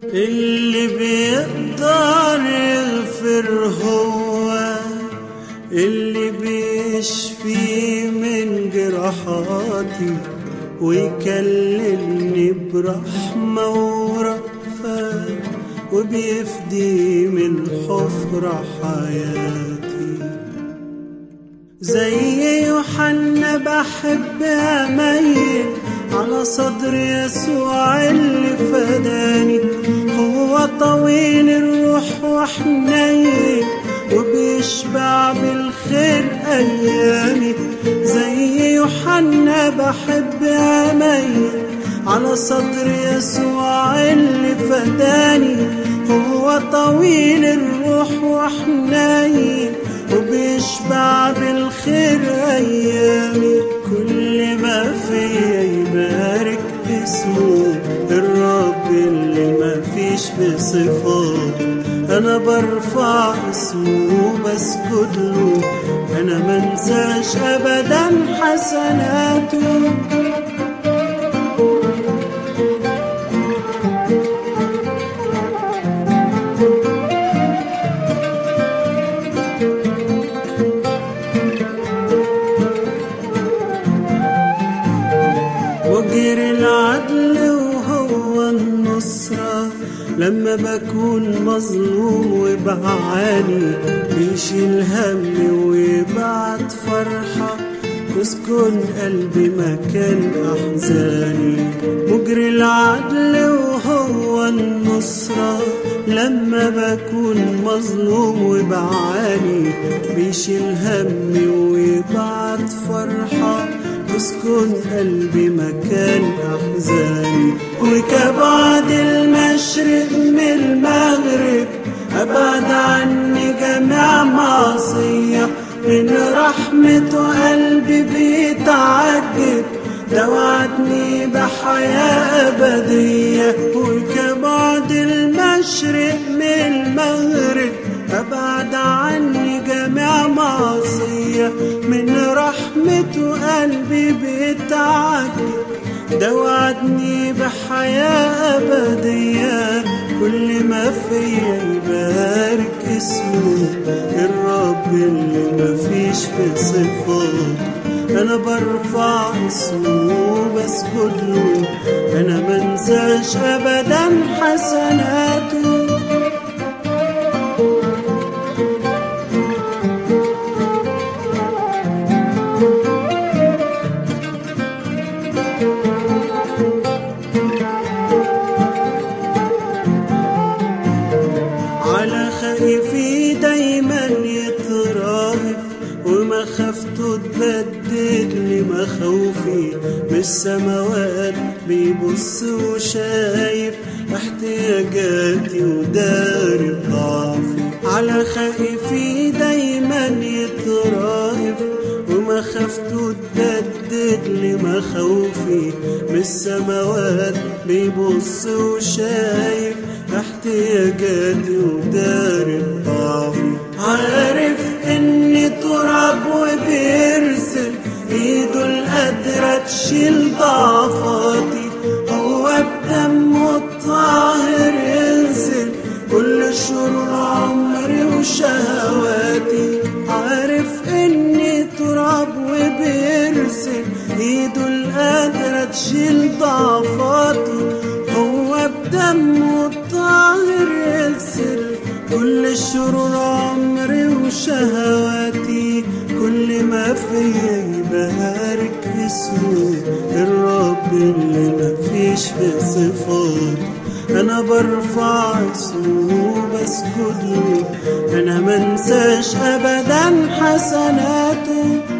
اللي بيقدر يغفر هو اللي بيشفي من جراحاتي ويكلمني برحمة ورأفة وبيفدي من حفرة حياتي زي يوحنا بحب أميل على صدر يسوع اللي فداني هو طويل الروح وحنين وبيشبع بالخير أيامي زي يوحنا بحب أميل على صدر يسوع اللي فداني هو طويل الروح وحنين وبيشبع بالخير أيامي كل ما فيا يبارك اسمه الرب اللي ما فيش بصفاته أنا برفع اسمه بسجد له أنا منساش أبدا حسناته وجر العدل وهو النصرة لما بكون مظلوم وبعاني بيشيل همي ويبعت فرحة يسكن قلبي مكان أحزاني مجري العدل وهو النصرة لما بكون مظلوم وبعاني بيشيل همي ويبعت فرحة تسكن قلبي مكان أحزاني وكبعد المشرق من المغرب أبعد عني جميع معصية من رحمته قلبي بيتعجب ده وعدني بحياة أبدية وكبعد المشرق من المغرب أبعد عني جميع معصية من رحمته قلبي بيتعجب ده وعدني بحياة أبدية كل ما فيا يبارك اسمه الرب اللي ما فيش في صفاته أنا برفع اسمه بسجد له أنا منساش أبدا حسناته على خايفي دايما يترهف ومخافته تبدد لي مخاوفي من السماوات بيبص وشايف احتياجاتي وداري ضعفي على خايفي دايما يترهف ومخافته تبدد لي مخاوفي من السماوات بيبص وشايف احتياجاتي وداري ضعفي عارف اني تراب وبيرسل ايده القادرة تشيل ضعفاتي هو بدمه الطاهر ينزل كل شرور عمري وشهواتي عارف اني تراب وبيرسل ايده القادرة تشيل ضعفاتي هو بدمه الطاهر يغسل كل الشرور عمري وشهواتي كل ما فيا يبارك اسمه الرب اللي ما فيش في صفاته انا برفع اسمه بسجد له انا منساش ابدا حسناته